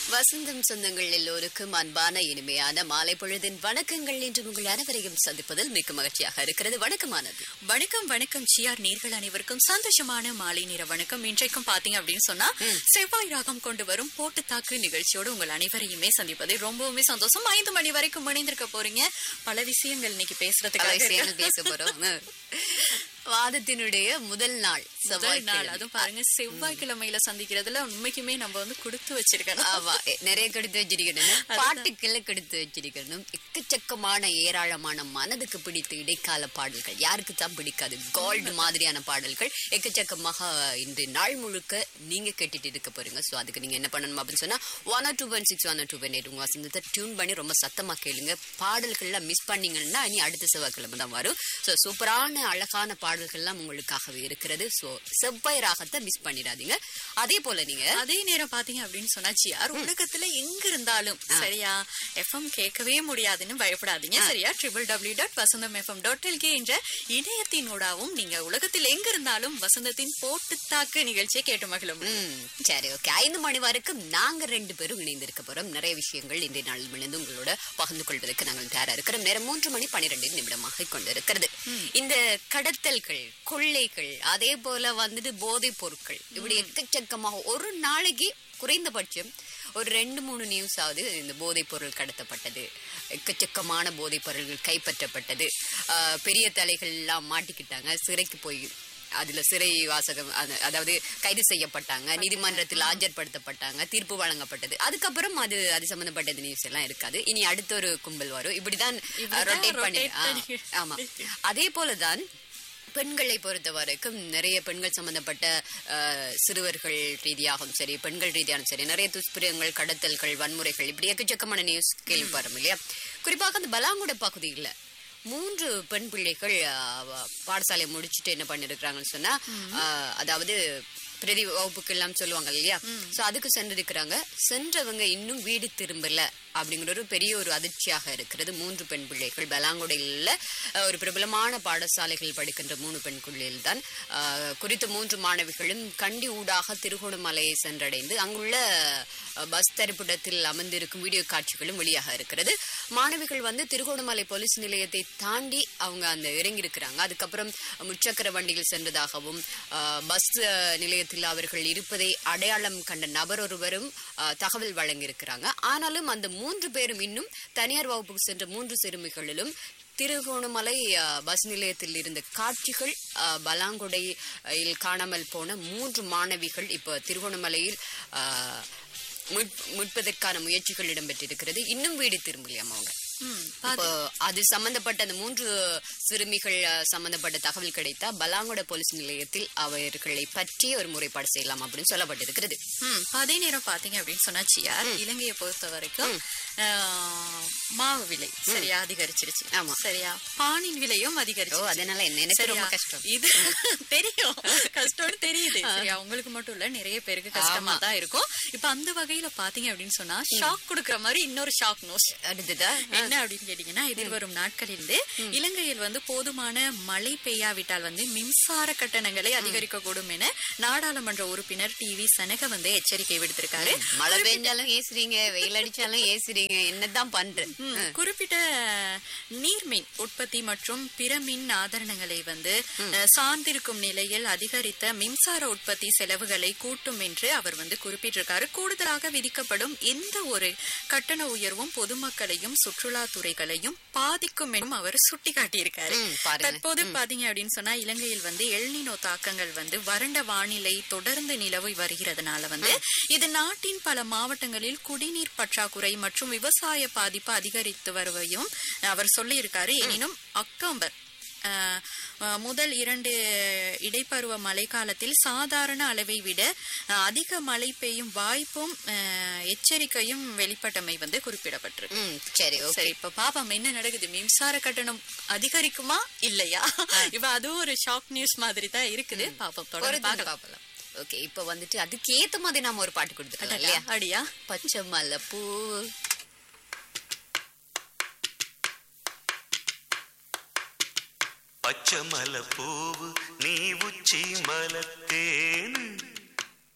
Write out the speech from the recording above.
வசந்தம் சொந்தங்கள் எல்லோருக்கும் அன்பான இனிமையான மாலை பொழுதின் வணக்கங்கள் என்று உங்கள் அனைவரையும் சந்திப்பதில் மிக்க மகிழ்ச்சியாக இருக்கிறது வணக்கமானது வணக்கம் வணக்கம் ஜிஆர் நேர்கள் அனைவருக்கும் சந்தோஷமான மாலை நேர வணக்கம் இன்றைக்கும் பாத்தீங்க அப்படின்னு சொன்னா செவ்வாய் ராகம் கொண்டு வரும் போட்டு தாக்கு நிகழ்ச்சியோடு உங்கள் அனைவரையுமே சந்திப்பது ரொம்பவுமே சந்தோஷம் ஐந்து மணி வரைக்கும் இணைந்திருக்க போறீங்க பல விஷயங்கள் இன்னைக்கு பல பேசுறதுக்காக விஷயங்கள் இருக்கு. பேச போறோம் வாதத்தினுடைய முதல் நாள் முதல் செவ்வாய்க்கிழமை. நாள் அதுவும் பாருங்க செவ்வாய்க்கிழமையில சந்திக்கிறதுல உண்மைக்குமே நம்ம வந்து கொடுத்து வச்சிருக்கணும் ஆமா எ- நிறைய கெடுத்து வச்சிருக்கணும் பாட்டுக்களை கெடுத்து வச்சிருக்கணும் எக்கச்சக்கமான ஏராளமான மனதுக்கு பிடித்த இடைக்கால பாடல்கள் யாருக்கு தான் பிடிக்காது கோல்டு மாதிரியான பாடல்கள் எக்கச்சக்கமாக இன்று நாள் முழுக்க நீங்க கேட்டுட்டு இருக்க போறீங்க சோ அதுக்கு நீங்க என்ன பண்ணணும் அப்படின்னு சொன்னா one two one six one two one eight உங்க வசந்தத்தை டியூன் பண்ணி ரொம்ப சத்தமா கேளுங்க பாடல்கள்லாம் மிஸ் பண்ணீங்கன்னா இனி அடுத்த செவ்வாய்க்கிழமை தான் வரும் சோ சூப்பரான அழகான பாடல்கள்லாம் உங்களுக்காகவே இருக்கிறது சோ செவ்வாய் ராகத்தை மிஸ் பண்ணிடாதீங்க அதே போல நீங்க அதே நேரம் பாத்தீங்க அப்படின்னு சொன்னா ஜிஆர் உலகத்துல எங்க இருந்தாலும் சரியா எஃப்எம் கேட்கவே முடியாதுன்னு பயப்படாதீங்க சரியா triple W dot Vasantham FM dot LK என்ற இணையத்தினூடாவும் நீங்க உலகத்தில் எங்க இருந்தாலும் வசந்தத்தின் போட்டு தாக்கு நிகழ்ச்சியை கேட்டு மகிழ முடியும் ம், சரி ஓகே ஐந்து மணி வரைக்கும் நாங்க ரெண்டு பேரும் இணைந்திருக்க போறோம் நிறைய விஷயங்கள் இன்றைய நாள் விழுந்து உங்களோட பகிர்ந்து கொள்வதற்கு நாங்கள் தயாரா இருக்கிறோம் நேரம் மூன்று மணி பன்னிரெண்டு நிமிடமாக கொண்டிருக்கிறது இந்த கடத்தல்கள் கொள்ளைகள் அதே போல வந்துட்டு போதைப் பொருட்கள் இப்படி எக்கச்சக்கமாக ஒரு நாளைக்கு குறைந்தபட்சம் ஒரு ரெண்டு மூணு நியூஸ் ஆகுது இந்த போதைப் பொருள் கடத்தப்பட்டது எக்கச்சக்கமான போதைப் பொருள்கள் கைப்பற்றப்பட்டது ஆஹ், பெரிய தலைகள் எல்லாம் மாட்டிக்கிட்டாங்க சிறைக்கு போய் அதுல சிறை வாசகம் அது- அதாவது கைது செய்யப்பட்டாங்க நீதிமன்றத்தில் ஆஜர்படுத்தப்பட்டாங்க தீர்ப்பு வழங்கப்பட்டது அதுக்கப்புறம் அது அது சம்பந்தப்பட்ட நியூஸ் எல்லாம் இருக்காது இனி அடுத்த ஒரு கும்பல் வரும் இப்படிதான் இப்படிதான் ரொட்டேட் பண்ணி rotate ஆ, பண்ணி- ஆமா அதே போலதான் பெண்களை பொறுத்த வரைக்கும் நிறைய பெண்கள் சம்பந்தப்பட்ட அஹ், சிறுவர்கள் ரீதியாகவும் சரி பெண்கள் ரீதியாகவும் சரி நிறைய துஷ்பிரியங்கள் கடத்தல்கள் வன்முறைகள் இப்படி எக்கச்சக்கமான நியூஸ் கேள்விப்படுறோம் இல்லையா குறிப்பாக அந்த பலாங்குட பகுதியில் மூன்று பெண் பிள்ளைகள் அஹ், பாடசாலை முடிச்சுட்டு என்ன பண்ணிருக்கிறாங்கன்னு சொன்னா அஹ், அதாவது பிரதி வகுப்புக்கு எல்லாம் சொல்லுவாங்க இல்லையா சோ அதுக்கு சென்றிருக்கிறாங்க சென்றவங்க இன்னும் வீடு திரும்பல அப்படிங்கிற ஒரு பெரிய ஒரு அதிர்ச்சியாக இருக்கிறது மூன்று பெண் பிள்ளைகள் பலாங்குடையில் அஹ், ஒரு பிரபலமான பாடசாலைகள் படிக்கின்ற மூணு பெண் பிள்ளைகள் தான் அஹ், குறித்த மூன்று மாணவிகளும் கண்டி ஊடாக திருகோணமலையை சென்றடைந்து அங்குள்ள அஹ், பஸ் தரிப்பிடத்தில் அமர்ந்திருக்கும் வீடியோ காட்சிகளும் வெளியாக இருக்கிறது மாணவிகள் வந்து திருகோணமலை போலீஸ் நிலையத்தை தாண்டி அவங்க அந்த இறங்கி இருக்கிறாங்க அதுக்கப்புறம் முச்சக்கர வண்டியில் சென்றதாகவும் அஹ், பஸ் அஹ், நிலையத்தில் அவர்கள் இருப்பதை அடையாளம் கண்ட நபர் ஒருவரும் அஹ், தகவல் வழங்கியிருக்கிறாங்க ஆனாலும் அந்த மூன்று பேரும் இன்னும் தனியார் வகுப்புக்கு சென்ற மூன்று சிறுமிகளிலும் திருகோணமலை அஹ், பஸ் நிலையத்தில் இருந்த காட்சிகள் அஹ், பலாங்குடையில் காணாமல் போன மூன்று மாணவிகள் இப்போ திருகோணமலையில் அஹ், மீட்- மீட்பதற்கான முயற்சிகள் இடம்பெற்றிருக்கிறது இன்னும் வீடு திரும்பலையாம் அவங்க ம், இப்போ அது சம்பந்தப்பட்ட அந்த மூன்று சிறுமிகள் அஹ், சம்பந்தப்பட்ட தகவல் கிடைத்தா பலாங்குட போலீஸ் நிலையத்தில் அவர்களை பற்றி ஒரு முறைப்பாடு செய்யலாம் அப்படின்னு சொல்லப்பட்டிருக்கிறது ம், அதே நேரம் பாத்தீங்க அப்படின்னு சொன்னா சியார் இலங்கையை பொறுத்த வரைக்கும் ஆஹ், மாவு விலை சரியா அதிகரிச்சிருச்சு ஆமா. சரியா பானின் விலையும் ஓ அதிகரிச்சு அதனால என்ன எனக்கு ரொம்ப கஷ்டம் இது தெரியும் கஷ்டம்னு தெரியுது சரியா உங்களுக்கு மட்டும் இல்ல நிறைய பேருக்கு கஷ்டமா தான் இருக்கும் இப்ப அந்த வகையில பாத்தீங்க அப்படின்னு சொன்னா ஷாக் கொடுக்கற மாதிரி இன்னொரு ஷாக் நியூஸ் அடுத்ததா என்ன அப்படின்னு கேட்டீங்கன்னா எதிர்வரும் நாட்களில் இலங்கையில் வந்து போதுமான மழை பெய்யாவிட்டால் வந்து மின்சார கட்டணங்களை அதிகரிக்க கூடும் என நாடாளுமன்ற உறுப்பினர் டி வி சனக வந்து எச்சரிக்கை விடுத்திருக்காரு மழை பெஞ்சாலும் ஏசுறீங்க வெயில் அடிச்சாலும் ஏசுறீங்க என்னதான் பண்ற ம், குறிப்பிட்ட நீர்மின் உற்பத்தி மற்றும் பிற மின் ஆதரணங்களை வந்து அஹ், சார்ந்திருக்கும் நிலையில் அதிகரித்த மின்சார உற்பத்தி செலவுகளை கூட்டும் என்று அவர் வந்து குறிப்பிட்டிருக்காரு கூடுதலாக விதிக்கப்படும் எந்த ஒரு கட்டண உயர்வும் பொதுமக்களையும் சுற்றுலா துறைகளையும் பாதிக்கும் என்றும் அவர் சுட்டிக்காட்டியிருக்காரு ம், பாருங்க. தற்போது பாத்தீங்க அப்படின்னு சொன்னா இலங்கையில் வந்து எல்னினோ தாக்கங்கள் வந்து வறண்ட வானிலை தொடர்ந்து நிலவி வருகிறதுனால வந்து இது நாட்டின் பல மாவட்டங்களில் குடிநீர் பற்றாக்குறை மற்றும் விவசாய பாதிப்பு அதிகரித்து வருவையும் அவர் சொல்லியிருக்காரு எனினும் அக்டோபர் அஹ், அஹ், முதல் இரண்டு இடைப்பருவ மழைக்காலத்தில் சாதாரண அளவை விட அஹ், அதிக மழை பெய்யும் வாய்ப்பும் அஹ், எச்சரிக்கையும் வெளிப்பட்டமை வந்து குறிப்பிடப்பட்டிருக்கு ம் சரி ஓகே சரி இப்ப பாப்போம் என்ன நடக்குது மின்சார கட்டணம் அதிகரிக்குமா இல்லையா இப்ப அதுவும் ஒரு ஷாக் நியூஸ் மாதிரி தான் இருக்குது பாப்போம் தொடர்ந்து பொறுத்து பார்க்கலாம் பார்க்கலாம் ஓகே இப்போ வந்துட்டு அதுக்கு ஏத்த மாதிரி நாம ஒரு பாட்டு கொடுத்துட்டோம் இல்லையா அடியா பச்சை மலை பூ பச்சை மலை பூவு நீ உச்சி மலத்தேன்